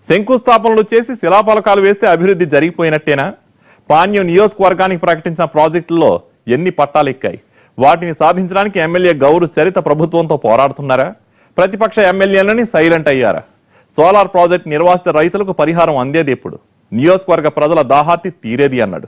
శంకుస్థాపనలు చేసి శిలాఫలకాలు వేస్తే అభివృద్ధి జరిగిపోయినట్టేనా పాణ్యం నియోజకవర్గానికి ప్రకటించిన ప్రాజెక్టుల్లో ఎన్ని పట్టాలెక్కాయి వాటిని సాధించడానికి ఎమ్మెల్యే గౌరు చరిత ప్రభుత్వంతో పోరాడుతున్నారా ప్రతిపక్ష ఎమ్మెల్యేలని సైలెంట్ అయ్యారా సోలార్ ప్రాజెక్ట్ నిర్వాసిత రైతులకు పరిహారం అందేది ఎప్పుడు నియోజకవర్గ ప్రజల దాహార్తి తీరేది అన్నాడు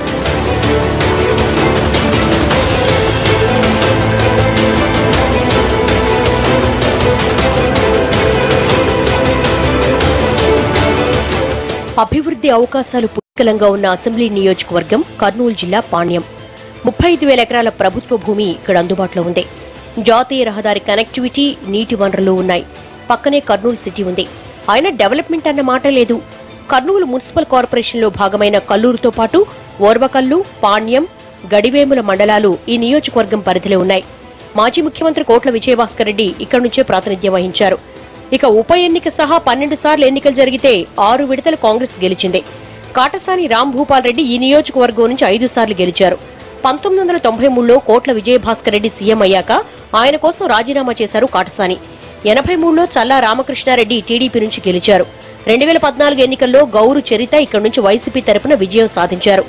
అభివృద్ధి అవకాశాలు పుష్కలంగా ఉన్న అసెంబ్లీ నియోజకవర్గం కర్నూలు జిల్లా పాణ్యం ముప్పై ఐదు వేల ఎకరాల ప్రభుత్వ భూమి ఇక్కడ అందుబాటులో ఉంది జాతీయ రహదారి కనెక్టివిటీ నీటి వనరులు ఉన్నాయి పక్కనే కర్నూలు సిటీ ఉంది అయినా డెవలప్మెంట్ అన్న మాట లేదు కర్నూలు మున్సిపల్ కార్పొరేషన్లో భాగమైన కల్లూరుతో పాటు ఓర్వకల్లు పాణ్యం గడివేముల మండలాలు ఈ నియోజకవర్గం పరిధిలో ఉన్నాయి మాజీ ముఖ్యమంత్రి కోట్ల విజయభాస్కర్ రెడ్డి ఇక్కడి నుంచే ప్రాతినిధ్యం వహించారు ఇక ఉప ఎన్నిక సహా పన్నెండు సార్లు ఎన్నికలు జరిగితే ఆరు విడతలు కాంగ్రెస్ గెలిచింది కాటసాని రాంభూపాల్ రెడ్డి ఈ నియోజకవర్గం నుంచి ఐదు సార్లు గెలిచారు పంతొమ్మిది వందల తొంభై మూడులో కోట్ల విజయభాస్కర్ రెడ్డి సీఎం అయ్యాక ఆయన కోసం రాజీనామా చేశారు కాటసాని ఎనభై మూడులో చల్లా రామకృష్ణారెడ్డి టీడీపీ నుంచి గెలిచారు రెండు వేల పద్నాలుగు ఎన్నికల్లో గౌరు చరిత ఇక్కడి నుంచి వైసీపీ తరపున విజయం సాధించారు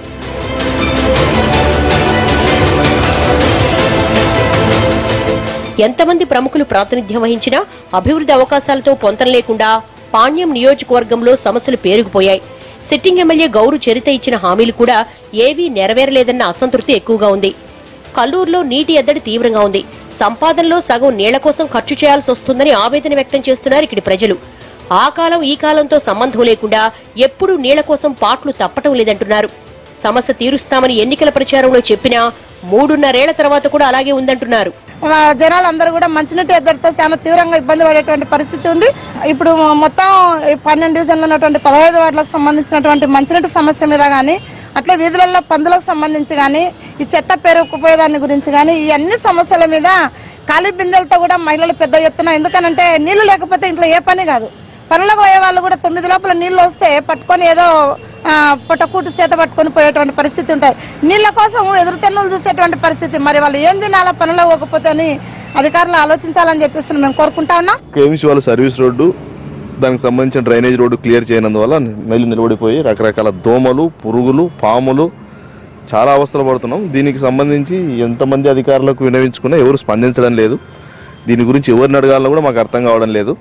ఎంతమంది ప్రముఖులు ప్రాతినిధ్యం వహించినా అభివృద్ధి అవకాశాలతో పొంతం లేకుండా పాణ్యం నియోజకవర్గంలో సమస్యలు పేరుకుపోయాయి సిట్టింగ్ ఎమ్మెల్యే గౌరు చరిత ఇచ్చిన హామీలు కూడా ఏవీ నెరవేరలేదన్న అసంతృప్తి ఎక్కువగా ఉంది కల్లూరులో నీటి ఎద్దడి తీవ్రంగా ఉంది సంపాదనలో సగం నీళ్ల కోసం ఖర్చు చేయాల్సి వస్తుందని ఆవేదన వ్యక్తం చేస్తున్నారు ఇక్కడి ప్రజలు ఆ కాలం ఈ కాలంతో సంబంధం లేకుండా ఎప్పుడూ నీళ్ల కోసం పాట్లు తప్పటం లేదంటున్నారు సమస్య తీరుస్తామని ఎన్నికల ప్రచారంలో చెప్పినా మూడున్నరేళ్ల తర్వాత కూడా అలాగే ఉందంటున్నారు మా జనాలందరూ కూడా మంచినీటి ఎద్దడితో చాలా తీవ్రంగా ఇబ్బంది పడేటువంటి పరిస్థితి ఉంది ఇప్పుడు మొత్తం ఈ పన్నెండు డివిజన్లో ఉన్నటువంటి పదహైదు వార్డులకు సంబంధించినటువంటి మంచినీటి సమస్య మీద కానీ అట్లే వీధులలో పందులకు సంబంధించి కానీ ఈ చెత్త పేరుకుపోయేదాని గురించి కానీ ఈ అన్ని సమస్యల మీద ఖాళీ బిందెలతో కూడా మహిళలు పెద్ద ఎత్తున ఎందుకనంటే నీళ్లు లేకపోతే ఇంట్లో ఏ పని కాదు పనులకు పోయే వాళ్ళు కూడా తొమ్మిది లోపల నీళ్లు వస్తే పట్టుకొని ఏదో ఆ, పుట్టకూటు చేత పట్టుకొని పోయేటువంటి పరిస్థితి ఉంటాయి నీళ్ల కోసం ఎదురుతెన్నులు చూసేటువంటి పరిస్థితి మరి వాళ్ళు ఏం తినాలా పనులు పోకపోతే అని అధికారులు ఆలోచించాలని చెప్పేసి మేము కోరుకుంటా ఉన్నాం కేఎంసీ వాళ్ళ సర్వీస్ రోడ్డు దానికి సంబంధించిన డ్రైనేజ్ రోడ్డు క్లియర్ చేయనందువల్ల నీళ్లు నిలబడిపోయి రకరకాల దోమలు పురుగులు పాములు చాలా అవస్థలు పడుతున్నాం దీనికి సంబంధించి ఎంతమంది అధికారులకు వినవించుకున్నా ఎవరు స్పందించడం లేదు దీని గురించి ఎవరిని అడగాలో కూడా మాకు అర్థం కావడం లేదు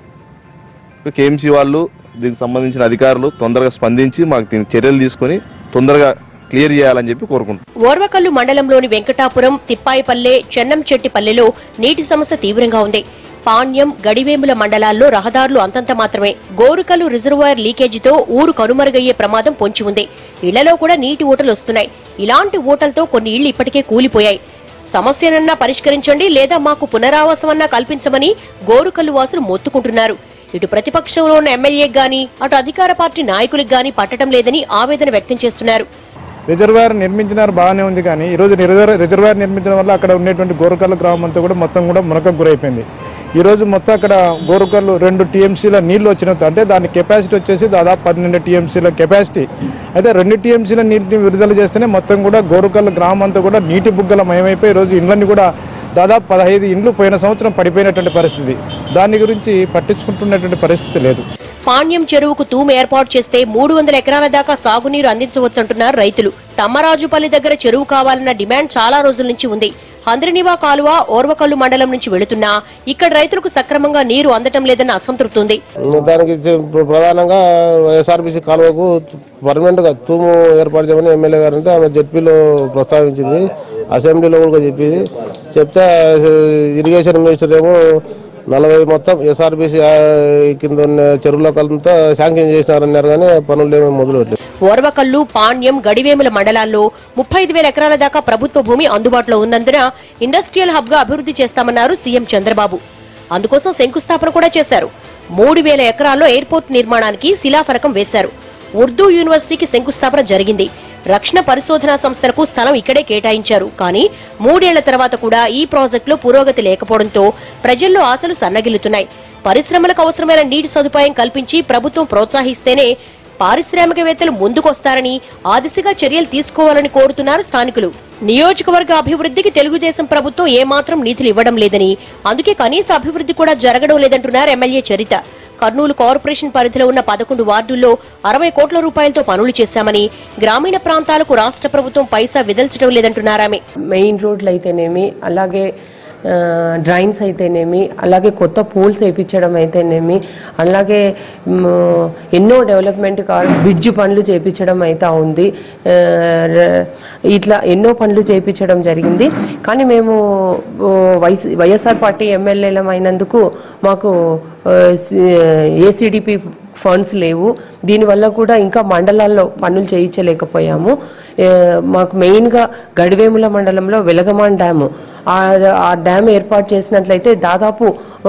కేఎంసీ వాళ్ళు దీనికి సంబంధించిన అధికారులు తొందరగా స్పందించి మాకు దీనికి చర్యలు తీసుకొని తొందరగా క్లియర్ చేయాలని చెప్పి కోరుకుంటున్నాం ఓర్వకల్లు మండలంలోని వెంకటాపురం తిప్పాయిపల్లె చెన్నంచెట్టిపల్లెలో నీటి సమస్య తీవ్రంగా ఉంది పాణ్యం గడివేముల మండలాల్లో రహదారులు అంతంత మాత్రమే గోరుకల్లు రిజర్వాయర్ లీకేజీతో ఊరు కనుమరుగయ్యే ప్రమాదం పొంచి ఉంది ఇళ్లలో కూడా నీటి ఊటలు వస్తున్నాయి ఇలాంటి ఊటలతో కొన్ని ఇళ్లు ఇప్పటికే కూలిపోయాయి సమస్యనన్నా పరిష్కరించండి లేదా మాకు పునరావాసమన్నా కల్పించమని గోరుకల్లు వాసులు మొత్తుకుంటున్నారు ఇటు ప్రతిపక్షంలో ఉన్న ఎమ్మెల్యేకి గాని అటు అధికార పార్టీ నాయకులకు గాని పట్టడం లేదని ఆవేదన వ్యక్తం చేస్తున్నారు రిజర్వాయర్ నిర్మించినారు బాగానే ఉంది కానీ ఈరోజు రిజర్వాయర్ రిజర్వాయర్ నిర్మించడం వల్ల అక్కడ ఉండేటువంటి గోరుకల్లు గ్రామం అంతా కూడా మొత్తం కూడా మునకకు గురైపోయింది ఈరోజు మొత్తం అక్కడ గోరుకల్లు రెండు టీఎంసీల నీళ్లు వచ్చినట్టు అంటే దాని కెపాసిటీ వచ్చేసి దాదాపు పన్నెండు టీఎంసీల కెపాసిటీ అయితే రెండు టీఎంసీల నీటిని విడుదల చేస్తేనే మొత్తం కూడా గోరుకల్లు గ్రామం అంతా కూడా నీటి బుగ్గల మయమైపోయి ఈరోజు ఇండ్లన్నీ కూడా దాదాపు పదహైదు ఇండ్లు పోయిన సంవత్సరం పడిపోయినటువంటి పరిస్థితి దాని గురించి పట్టించుకుంటున్నటువంటి పరిస్థితి లేదు పాణ్యం చెరువుకు తూము ఏర్పాటు చేస్తే మూడు వందల ఎకరాల దాకా సాగునీరు అందించవచ్చంటున్నారు రైతులు తమ్మరాజుపల్లి దగ్గర చెరువు కావాలన్న డిమాండ్ చాలా రోజుల నుంచి ఉంది హంద్రినివా కాలువ ఓర్వకల్లు మండలం నుంచి వెళుతున్నా ఇక్కడ రైతులకు సక్రమంగా నీరు అందటం లేదన్న అసంతృప్తి ఉంది దానికి చె- ప్రధానంగా ఎస్ఆర్బీసీ కాలువకు పర్మనెంట్ గా తూము ఏర్పాటు చేయమని ఎమ్మెల్యే గారు అంటే ఆమె జడ్పీలో ప్రస్తావించింది అసెంబ్లీలో కూడా చెప్పింది చెప్తే ఇరిగేషన్ మినిస్టర్ ఏమో నలభై మొత్తం ఎస్ఆర్బీసీ కింద ఉన్న చెరువులకంతా శాంక్షన్ చేసినారన్నారు కానీ పనులు ఏమీ మొదలు పెట్టలేదు ఓర్వకల్లు పాణ్యం గడివేముల మండలాల్లో ముప్పై ఐదు వేల ఎకరాల దాకా ప్రభుత్వ భూమి అందుబాటులో ఉన్నందున ఇండస్ట్రియల్ హబ్ గా అభివృద్ధి చేస్తామన్నారు సీఎం చంద్రబాబు అందుకోసం శంకుస్థాపన కూడా చేశారు మూడు వేల ఎకరాల్లో ఎయిర్పోర్ట్ నిర్మాణానికి శిలాఫలకం వేశారు ఉర్దూ యూనివర్సిటీకి శంకుస్థాపన జరిగింది రక్షణ పరిశోధనా సంస్థలకు స్థలం ఇక్కడే కేటాయించారు కానీ మూడేళ్ల తర్వాత కూడా ఈ ప్రాజెక్టులో పురోగతి లేకపోవడంతో ప్రజల్లో ఆశలు సన్నగిల్లుతున్నాయి పరిశ్రమలకు అవసరమైన నీటి సదుపాయం కల్పించి ప్రభుత్వం ప్రోత్సహిస్తేనే పారిశ్రామికవేత్తలు ముందుకొస్తారని ఆ దిశగా చర్యలు తీసుకోవాలని కోరుతున్నారు స్థానికులు నియోజకవర్గ అభివృద్ధికి తెలుగుదేశం ప్రభుత్వం ఏమాత్రం నిధులు ఇవ్వడం లేదని అందుకే కనీస అభివృద్ధి కూడా జరగడం లేదంటున్నారు ఎమ్మెల్యే చరిత కర్నూలు కార్పొరేషన్ పరిధిలో ఉన్న పదకొండు వార్డుల్లో అరవై కోట్ల రూపాయలతో పనులు చేశామని గ్రామీణ ప్రాంతాలకు రాష్ట్ర ప్రభుత్వం పైసా విదల్చడం లేదంటున్నారామె మెయిన్ రోడ్లు అయితేనేమి అలాగే ఆ, డ్రైన్స్ అయితేనేమి అలాగే కొత్త పూల్స్ వేయించడం అయితేనేమి అలాగే మ్, ఎన్నో డెవలప్మెంట్ కా బ్రిడ్జ్ పనులు చేయించడం అయితే ఉంది ఆ, ర- ఇట్లా ఎన్నో పనులు చేయించడం జరిగింది కానీ మేము ఓ, వైస్ వైఎస్ఆర్ పార్టీ ఎమ్మెల్యేలం అయినందుకు మాకు ఏసీడీపీ ఫండ్స్ లేవు దీనివల్ల కూడా ఇంకా మండలాల్లో పనులు చేయించలేకపోయాము ఏ, మాకు మెయిన్గా గడివేముల మండలంలో వెలగమాన్ డ్యాము ఆ ఆ డ్యామ్ ఏర్పాటు చేసినట్లయితే దాదాపు ఆ,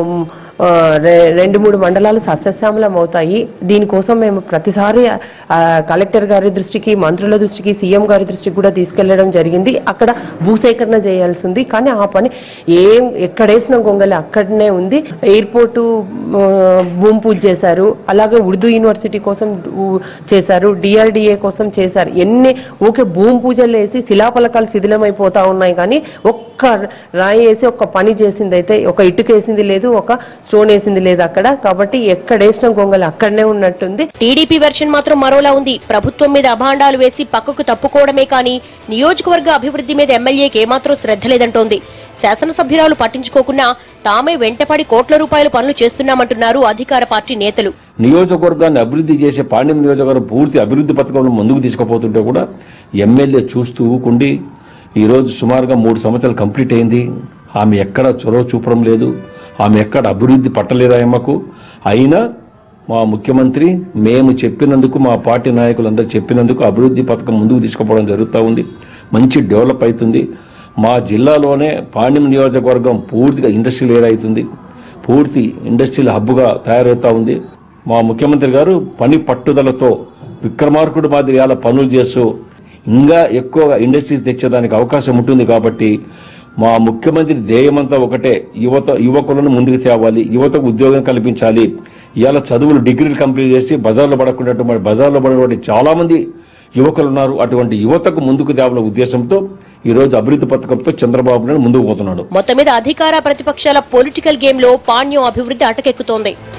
ఆ, రె- రెండు మూడు మండలాలు సస్యశ్యామలం అవుతాయి దీనికోసం మేము ప్రతిసారి ఆ, కలెక్టర్ గారి దృష్టికి మంత్రుల దృష్టికి సీఎం గారి దృష్టికి కూడా తీసుకెళ్లడం జరిగింది అక్కడ భూసేకరణ చేయాల్సి ఉంది కానీ ఆ పని ఏం ఎక్కడేసిన గొంగలి అక్కడనే ఉంది ఎయిర్పోర్టు ఆ, భూమి పూజ చేశారు అలాగే ఉర్దూ యూనివర్సిటీ కోసం ఊ- చేశారు డిఆర్డిఏ కోసం చేశారు ఎన్ని ఊకే భూమి పూజలు వేసి శిలాఫలకాలు శిథిలమైపోతా ఉన్నాయి కానీ ఒక్క రాయి వేసి ఒక్క పని చేసింది అయితే ఒక ఇటుక వేసింది లేదు ఒక స్టోన్ వేసింది లేదు అక్కడ కాబట్టి ఎక్కడేసిన గొంగలి అక్కడనే ఉన్నట్టుంది టీడీపీ వెర్షన్ మాత్రం మరోలా ఉంది ప్రభుత్వం మీద అభాండాలు వేసి పక్కకు తప్పుకోవడమే కానీ నియోజకవర్గ అభివృద్ధి మీద ఎమ్మెల్యేకి ఏమాత్రం శ్రద్ధ లేదంటోంది శాసనసభ్యురాలు పట్టించుకోకుండా తామే వెంటపడి కోట్ల రూపాయల పనులు చేస్తున్నామంటున్నారు అధికార పార్టీ నేతలు నియోజకవర్గాన్ని అభివృద్ధి చేసే పాండ్యం నియోజకవర్గం పూర్తి అభివృద్ధి పథకంలో ముందుకు తీసుకుపోతుంటే కూడా ఎమ్మెల్యే చూస్తూ ఊకుండి ఈరోజు సుమారుగా మూడు సంవత్సరాలు కంప్లీట్ అయింది ఆమె ఎక్కడ చొరవ చూపడం లేదు ఆమె ఎక్కడ అభివృద్ధి పట్టలేదు ఆయమ్మకు అయినా మా ముఖ్యమంత్రి మేము చెప్పినందుకు మా పార్టీ నాయకులందరూ చెప్పినందుకు అభివృద్ధి పథకం ముందుకు తీసుకుపోవడం జరుగుతూ ఉంది మంచి డెవలప్ అవుతుంది మా జిల్లాలోనే పాండ్యం నియోజకవర్గం పూర్తిగా ఇండస్ట్రియల్ ఏరియా అవుతుంది పూర్తి ఇండస్ట్రియల్ హబ్గా తయారవుతా ఉంది మా ముఖ్యమంత్రి గారు పని పట్టుదలతో విక్రమార్కుడు మాదిరి అలా పనులు చేస్తూ ఇంకా ఎక్కువ ఇండస్ట్రీస్ తెచ్చేదానికి అవకాశం ఉంటుంది కాబట్టి మా ముఖ్యమంత్రి ధ్యేయమంతా ఒకటే యువత యువకులను ముందుకు తేవాలి యువతకు ఉద్యోగం కల్పించాలి ఇవాళ చదువులు డిగ్రీలు కంప్లీట్ చేసి బజార్లో పడకుండా బజార్లో పడినటువంటి చాలా మంది యువకులు ఉన్నారు అటువంటి యువతకు ముందుకు తేవాలనే ఉద్దేశంతో ఈరోజు అభివృద్ధి పథకంతో చంద్రబాబు నాయుడు ముందుకు పోతున్నాడు మొత్తం మీద అధికార ప్రతిపక్షాల పొలిటికల్ గేమ్ లో పాణ్యం అభివృద్ధి అటకెక్కుతోంది